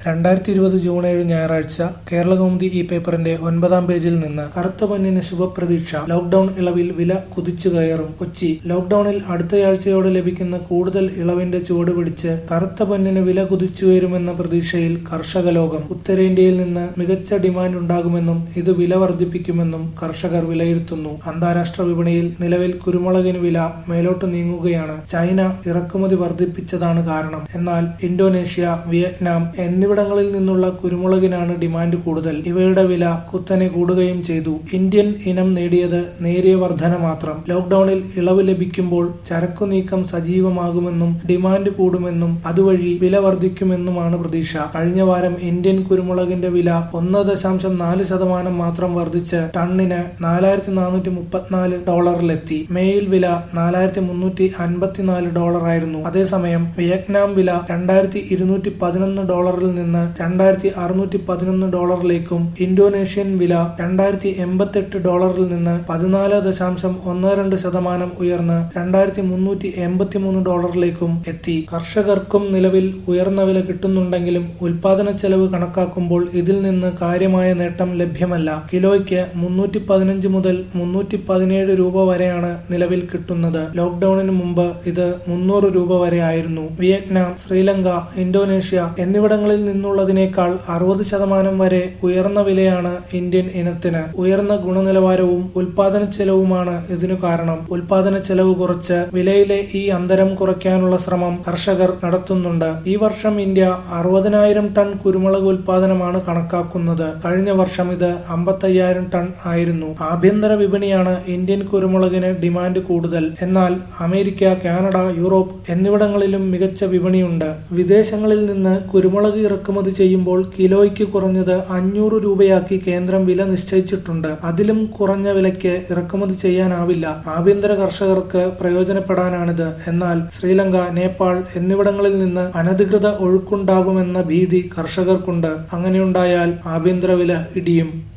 രണ്ടായിരത്തി ഇരുപത് ജൂൺ ഏഴ് ഞായറാഴ്ച കേരളകൗമുദി ഈ പേപ്പറിന്റെ ഒൻപതാം പേജിൽ നിന്ന് കറുത്ത പൊന്നിന് ശുഭപ്രതീക്ഷ ലോക്ഡൌൺ ഇളവിൽ വില കുതിച്ചു കയറും കൊച്ചി ലോക്ഡൌണിൽ അടുത്തയാഴ്ചയോടെ ലഭിക്കുന്ന കൂടുതൽ ഇളവിന്റെ ചുവട് പിടിച്ച് കറുത്ത പൊന്നിന് വില കുതിച്ചുയരുമെന്ന പ്രതീക്ഷയിൽ കർഷക ലോകം ഉത്തരേന്ത്യയിൽ നിന്ന് മികച്ച ഡിമാൻഡ് ഉണ്ടാകുമെന്നും ഇത് വില വർദ്ധിപ്പിക്കുമെന്നും കർഷകർ വിലയിരുത്തുന്നു അന്താരാഷ്ട്ര വിപണിയിൽ നിലവിൽ കുരുമുളകിന് വില മേലോട്ട് നീങ്ങുകയാണ് ചൈന ഇറക്കുമതി വർദ്ധിപ്പിച്ചതാണ് കാരണം എന്നാൽ ഇന്തോനേഷ്യ വിയറ്റ്നാം എന്നിവിടങ്ങളിൽ നിന്നുള്ള കുരുമുളകിനാണ് ഡിമാൻഡ് കൂടുതൽ ഇവയുടെ വില കുത്തനെ കൂടുകയും ചെയ്തു ഇന്ത്യൻ ഇനം നേടിയത് നേരിയ വർധന മാത്രം ലോക്ഡൌണിൽ ഇളവ് ലഭിക്കുമ്പോൾ ചരക്കു നീക്കം സജീവമാകുമെന്നും ഡിമാൻഡ് കൂടുമെന്നും അതുവഴി വില വർദ്ധിക്കുമെന്നുമാണ് പ്രതീക്ഷ കഴിഞ്ഞ വാരം ഇന്ത്യൻ കുരുമുളകിന്റെ വില ഒന്ന് ദശാംശം നാല് ശതമാനം മാത്രം വർദ്ധിച്ച് ടണ്ണിന് നാലായിരത്തി നാനൂറ്റി മുപ്പത്തിനാല് ഡോളറിലെത്തി മേയിൽ വില നാലായിരത്തി മുന്നൂറ്റി അൻപത്തിനാല് ഡോളറായിരുന്നു അതേസമയം വിയറ്റ്നാം വില രണ്ടായിരത്തി ഇരുന്നൂറ്റി പതിനൊന്ന് ഡോളറിൽ നിന്ന് രണ്ടായിരത്തി അറുന്നൂറ്റി പതിനൊന്ന് ഡോളറിലേക്കും ഇന്തോനേഷ്യൻ വില രണ്ടായിരത്തി എൺപത്തെട്ട് ഡോളറിൽ നിന്ന് പതിനാല് ദശാംശം ഒന്ന് രണ്ട് ശതമാനം ഉയർന്ന് രണ്ടായിരത്തി മുന്നൂറ്റി എൺപത്തിമൂന്ന് ഡോളറിലേക്കും എത്തി കർഷകർക്കും നിലവിൽ ഉയർന്ന വില കിട്ടുന്നുണ്ടെങ്കിലും ഉൽപാദന ചെലവ് കണക്കാക്കുമ്പോൾ ഇതിൽ നിന്ന് കാര്യമായ നേട്ടം ലഭ്യമല്ല കിലോയ്ക്ക് മുന്നൂറ്റി പതിനഞ്ച് മുതൽ മുന്നൂറ്റി പതിനേഴ് രൂപ വരെയാണ് നിലവിൽ കിട്ടുന്നത് ലോക്ഡൌണിന് മുമ്പ് ഇത് മുന്നൂറ് രൂപ വരെ ആയിരുന്നു വിയറ്റ്നാം ശ്രീലങ്ക ഇന്തോനേഷ്യ എന്നിവിടങ്ങളിൽ നിന്നുള്ളതിനേക്കാൾ അറുപത് ശതമാനം വരെ ഉയർന്ന വിലയാണ് ഇന്ത്യൻ ഇനത്തിന് ഉയർന്ന ഗുണനിലവാരവും ഉൽപാദന ചെലവുമാണ് ഇതിനു കാരണം ഉൽപാദന ചെലവ് കുറച്ച് വിലയിലെ ഈ അന്തരം കുറയ്ക്കാനുള്ള ശ്രമം കർഷകർ നടത്തുന്നുണ്ട് ഈ വർഷം ഇന്ത്യ അറുപതിനായിരം ടൺ കുരുമുളക് ഉൽപാദനമാണ് കണക്കാക്കുന്നത് കഴിഞ്ഞ വർഷം ഇത് അമ്പത്തയ്യായിരം ടൺ ആയിരുന്നു ആഭ്യന്തര വിപണിയാണ് ഇന്ത്യൻ കുരുമുളകിന് ഡിമാൻഡ് കൂടുതൽ എന്നാൽ അമേരിക്ക കാനഡ യൂറോപ്പ് എന്നിവിടങ്ങളിലും മികച്ച വിപണിയുണ്ട് വിദേശങ്ങളിൽ നിന്ന് കുരുമുളക് ഇറക്കുമതി ചെയ്യുമ്പോൾ കിലോയ്ക്ക് കുറഞ്ഞത് അഞ്ഞൂറ് രൂപയാക്കി കേന്ദ്രം വില നിശ്ചയിച്ചിട്ടുണ്ട് അതിലും കുറഞ്ഞ വിലയ്ക്ക് ഇറക്കുമതി ചെയ്യാനാവില്ല ആഭ്യന്തര കർഷകർക്ക് പ്രയോജനപ്പെടാനാണിത് എന്നാൽ ശ്രീലങ്ക നേപ്പാൾ എന്നിവിടങ്ങളിൽ നിന്ന് അനധികൃത ഒഴുക്കുണ്ടാകുമെന്ന ഭീതി കർഷകർക്കുണ്ട് അങ്ങനെയുണ്ടായാൽ ആഭ്യന്തര വില ഇടിയും